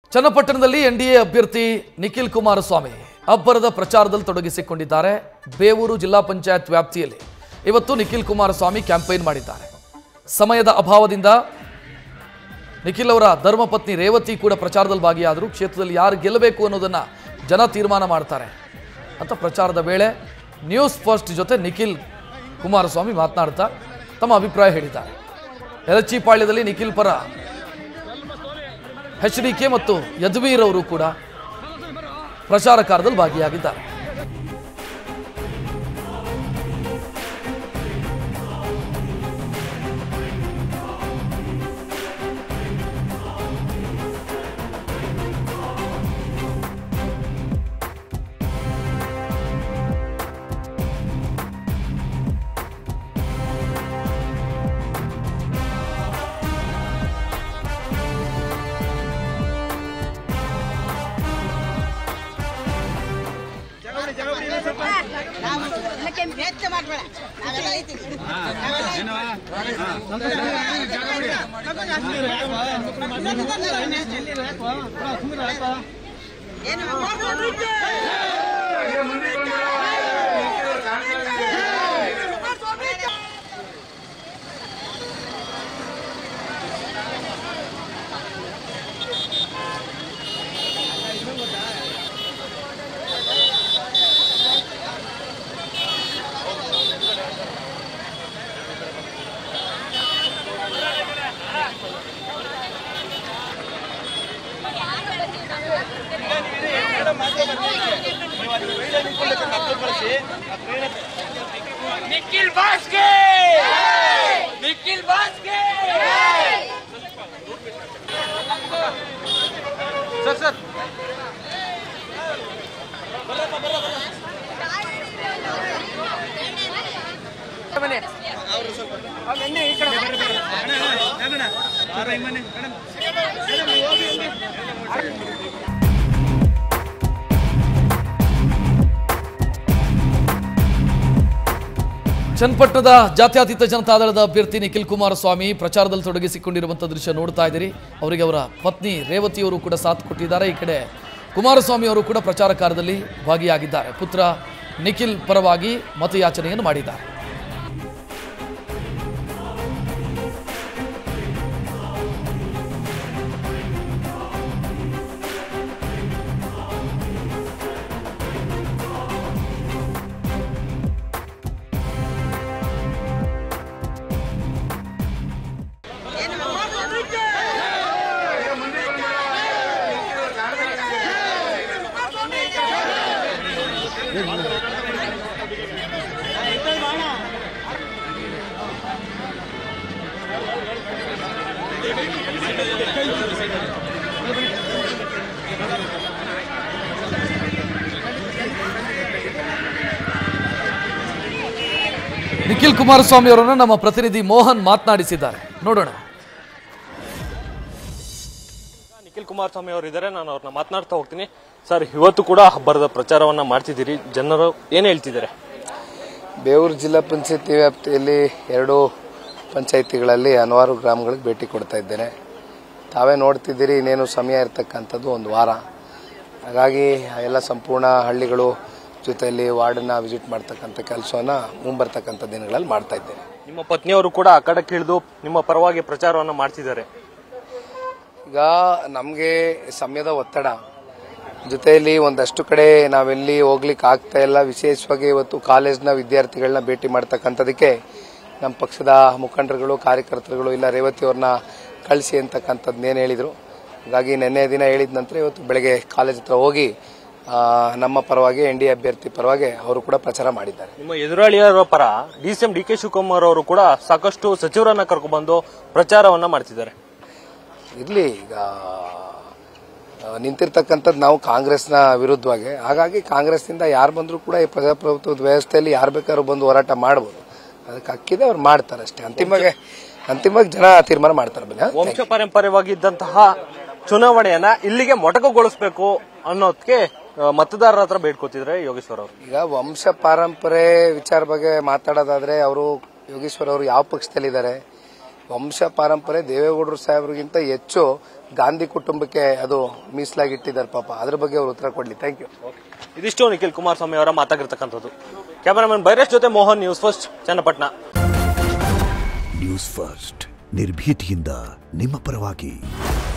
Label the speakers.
Speaker 1: ಚನ್ನಪಟ್ಟಣದಲ್ಲಿ ಎನ್ಡಿಎ ಅಭ್ಯರ್ಥಿ ನಿಖಿಲ್ ಕುಮಾರಸ್ವಾಮಿ ಅಬ್ಬರದ ಪ್ರಚಾರದಲ್ಲಿ ತೊಡಗಿಸಿಕೊಂಡಿದ್ದಾರೆ ಬೇವೂರು ಜಿಲ್ಲಾ ಪಂಚಾಯತ್ ವ್ಯಾಪ್ತಿಯಲ್ಲಿ ಇವತ್ತು ನಿಖಿಲ್ ಕುಮಾರಸ್ವಾಮಿ ಕ್ಯಾಂಪೇನ್ ಮಾಡಿದ್ದಾರೆ ಸಮಯದ ಅಭಾವದಿಂದ ನಿಖಿಲ್ ಅವರ ಧರ್ಮಪತ್ನಿ ರೇವತಿ ಕೂಡ ಪ್ರಚಾರದಲ್ಲಿ ಭಾಗಿಯಾದರು ಕ್ಷೇತ್ರದಲ್ಲಿ ಯಾರು ಗೆಲ್ಲಬೇಕು ಅನ್ನೋದನ್ನ ಜನ ತೀರ್ಮಾನ ಮಾಡ್ತಾರೆ ಅಂತ ಪ್ರಚಾರದ ವೇಳೆ ನ್ಯೂಸ್ ಫಸ್ಟ್ ಜೊತೆ ನಿಖಿಲ್ ಕುಮಾರಸ್ವಾಮಿ ಮಾತನಾಡ್ತಾ ತಮ್ಮ ಅಭಿಪ್ರಾಯ ಹೇಳಿದ್ದಾರೆ ಯಲಚಿಪಾಳ್ಯದಲ್ಲಿ ನಿಖಿಲ್ ಪರ ಎಚ್ ಡಿ ಕೆ ಮತ್ತು ಯದುವೀರ್ ಅವರು ಕೂಡ ಪ್ರಚಾರ ಕಾರ್ಯದಲ್ಲಿ ಭಾಗಿಯಾಗಿದ್ದಾರೆ
Speaker 2: ಹೆಚ್ಚು ಮಾಡ್ಬೇಡ ನಾವೆಲ್ಲ ಐತೀವಿ ಏನು
Speaker 3: ನಿಖಿಲ್ ಬಾಸ್ಗೆ ನಿಖಿಲ್ ಬಾಸ್ಗೆ ಸರ್ ಸರ್
Speaker 1: ಚನ್ನಪಟ್ಟಣದ ಜಾತ್ಯತೀತ ಜನತಾದಳದ ಅಭ್ಯರ್ಥಿ ನಿಖಿಲ್ ಕುಮಾರಸ್ವಾಮಿ ಪ್ರಚಾರದಲ್ಲಿ ತೊಡಗಿಸಿಕೊಂಡಿರುವಂಥ ದೃಶ್ಯ ನೋಡ್ತಾ ಇದ್ದೀರಿ ಅವರಿಗೆ ಅವರ ಪತ್ನಿ ರೇವತಿಯವರು ಕೂಡ ಸಾಥ್ ಕೊಟ್ಟಿದ್ದಾರೆ ಈ ಕಡೆ ಕುಮಾರಸ್ವಾಮಿ ಅವರು ಕೂಡ ಪ್ರಚಾರ ಕಾರ್ಯದಲ್ಲಿ ಭಾಗಿಯಾಗಿದ್ದಾರೆ ಪುತ್ರ ನಿಖಿಲ್ ಪರವಾಗಿ ಮತಯಾಚನೆಯನ್ನು ಮಾಡಿದ್ದಾರೆ ನಿಖಿಲ್ ಕುಮಾರಸ್ವಾಮಿ ಅವರನ್ನು ನಮ್ಮ ಪ್ರತಿನಿಧಿ ಮೋಹನ್ ಮಾತನಾಡಿಸಿದ್ದಾರೆ ನೋಡೋಣ
Speaker 4: ನಿಖಿಲ್ ಕುಮಾರಸ್ವಾಮಿ ಅವರು ಇದ್ದಾರೆ ನಾನು ಅವ್ರನ್ನ ಮಾತನಾಡ್ತಾ ಹೋಗ್ತೀನಿ ಸರ್ ಇವತ್ತು ಕೂಡ ಹಬ್ಬರದ ಪ್ರಚಾರವನ್ನ ಮಾಡ್ತಿದ್ದೀರಿ ಜನರು ಏನ್ ಹೇಳ್ತಿದ್ದಾರೆ
Speaker 5: ಬೇವೂರು ಜಿಲ್ಲಾ ಪಂಚಾಯತಿ ವ್ಯಾಪ್ತಿಯಲ್ಲಿ ಎರಡು ಪಂಚಾಯತಿಗಳಲ್ಲಿ ಹಲವಾರು ಗ್ರಾಮಗಳಿಗೆ ಭೇಟಿ ಕೊಡ್ತಾ ಇದ್ದೇನೆ ತಾವೇ ನೋಡ್ತಿದ್ದೀರಿ ಇನ್ನೇನು ಸಮಯ ಇರತಕ್ಕಂಥದ್ದು ಒಂದು ವಾರ ಹಾಗಾಗಿ ಎಲ್ಲ ಸಂಪೂರ್ಣ ಹಳ್ಳಿಗಳು ಜೊತೆಯಲ್ಲಿ ವಾರ್ಡನ್ನ ವಿಸಿಟ್ ಮಾಡ್ತಕ್ಕಂಥ ಕೆಲಸವನ್ನ ಮುಂಬರ್ತಕ್ಕಂಥ ದಿನಗಳಲ್ಲಿ ಮಾಡ್ತಾ ಇದ್ದೇನೆ
Speaker 4: ನಿಮ್ಮ ಪತ್ನಿಯವರು ಕೂಡ ಆ ಕಡೆ ಇಳಿದು ನಿಮ್ಮ ಪರವಾಗಿ ಪ್ರಚಾರವನ್ನ ಮಾಡ್ತಿದ್ದಾರೆ
Speaker 5: ಈಗ ನಮಗೆ ಸಮಯದ ಒತ್ತಡ ಜೊತೆಯಲ್ಲಿ ಒಂದಷ್ಟು ಕಡೆ ನಾವೆಲ್ಲಿ ಹೋಗ್ಲಿಕ್ಕೆ ಆಗ್ತಾ ಇಲ್ಲ ವಿಶೇಷವಾಗಿ ಇವತ್ತು ಕಾಲೇಜ್ನ ವಿದ್ಯಾರ್ಥಿಗಳನ್ನ ಭೇಟಿ ಮಾಡ್ತಕ್ಕಂಥದಕ್ಕೆ ನಮ್ಮ ಪಕ್ಷದ ಮುಖಂಡರುಗಳು ಕಾರ್ಯಕರ್ತರುಗಳು ಇಲ್ಲ ರೇವತಿ ಅವ್ರನ್ನ ಕಳಿಸಿ ಅಂತಕ್ಕಂಥದ್ದು ಏನು ಹೇಳಿದರು ಹಾಗಾಗಿ ನಿನ್ನೆ ದಿನ ಹೇಳಿದ ನಂತರ ಇವತ್ತು ಬೆಳಗ್ಗೆ ಕಾಲೇಜ್ ಹತ್ರ ಹೋಗಿ ಆ, ನಮ್ಮ ಪರವಾಗಿ ಎನ್ ಡಿ ಅಭ್ಯರ್ಥಿ ಪರವಾಗಿ ಅವರು ಕೂಡ ಪ್ರಚಾರ ಮಾಡಿದ್ದಾರೆ
Speaker 4: ನಿಮ್ಮ ಎದುರಾಳಿಯರ ಪರ D C M D K Shivakumar ಅವರು ಕೂಡ ಸಾಕಷ್ಟು ಸಚಿವರನ್ನ ಕರ್ಕೊಂಡ್ಬಂದು ಪ್ರಚಾರವನ್ನ ಮಾಡ್ತಿದ್ದಾರೆ
Speaker 5: ಇರಲಿ ಈಗ ಆ, ನಿಂತಿರ್ತಕ್ಕಂಥದ್ದು ನಾವು ಕಾಂಗ್ರೆಸ್ನ ವಿರುದ್ಧವಾಗಿ ಹಾಗಾಗಿ ಕಾಂಗ್ರೆಸ್ನಿಂದ ಯಾರು ಬಂದರೂ ಕೂಡ ಈ ಪ್ರಜಾಪ್ರಭುತ್ವದ ವ್ಯವಸ್ಥೆಯಲ್ಲಿ ಯಾರು ಬೇಕಾದ್ರೂ ಬಂದು ಹೋರಾಟ ಮಾಡ್ಬೋದು ಅದಕ್ಕೆ ಅಕ್ಕಿದೆ ಅವ್ರು ಮಾಡ್ತಾರೆ ಅಷ್ಟೇ ಅಂತಿಮವಾಗಿ ಅಂತಿಮವಾಗಿ ಜನ ತೀರ್ಮಾನ ಮಾಡ್ತಾರೆ ಬನ್ನಿ ಹಾ?
Speaker 4: ವಂಶ ಪಾರಂಪರ್ಯವಾಗಿ ಇದ್ದಂತಹ ಚುನಾವಣೆಯನ್ನ ಇಲ್ಲಿಗೆ ಮೊಟಕುಗೊಳಿಸಬೇಕು ಅನ್ನೋದಕ್ಕೆ ಆ, ಮತದಾರರ ಹತ್ರ ಬೇಡ್ಕೋತಿದ್ರೆ ಯೋಗೇಶ್ವರ್ ಅವರು
Speaker 5: ಈಗ ವಂಶ ಪಾರಂಪರೆ ವಿಚಾರ ಬಗ್ಗೆ ಮಾತಾಡೋದಾದ್ರೆ ಅವರು ಯೋಗೇಶ್ವರ್ ಅವರು ಯಾವ ಪಕ್ಷದಲ್ಲಿದ್ದಾರೆ ವಂಶ ಪಾರಂಪರೆ ದೇವೇಗೌಡರು ಸಾಹೇಬ್ರಿಗಿಂತ ಹೆಚ್ಚು ಗಾಂಧಿ ಕುಟುಂಬಕ್ಕೆ ಅದು ಮೀಸಲಾಗಿಟ್ಟಿದ್ದಾರೆ ಪಾಪ ಅದ್ರ ಬಗ್ಗೆ ಅವ್ರು ಉತ್ತರ ಕೊಡ್ಲಿ ಥ್ಯಾಂಕ್ ಯು
Speaker 4: ಇದಿಷ್ಟು ನಿಖಿಲ್ ಕುಮಾರಸ್ವಾಮಿ ಅವರ ಮಾತಾಗಿರ್ತಕ್ಕಂಥದ್ದು ಕ್ಯಾಮರಾಮನ್ ಬೈರೇಶ್ ಜೊತೆ Mohan news first Channapatna
Speaker 6: news first ನಿರ್ಭೀತಿಯಿಂದ ನಿಮ್ಮ ಪರವಾಗಿ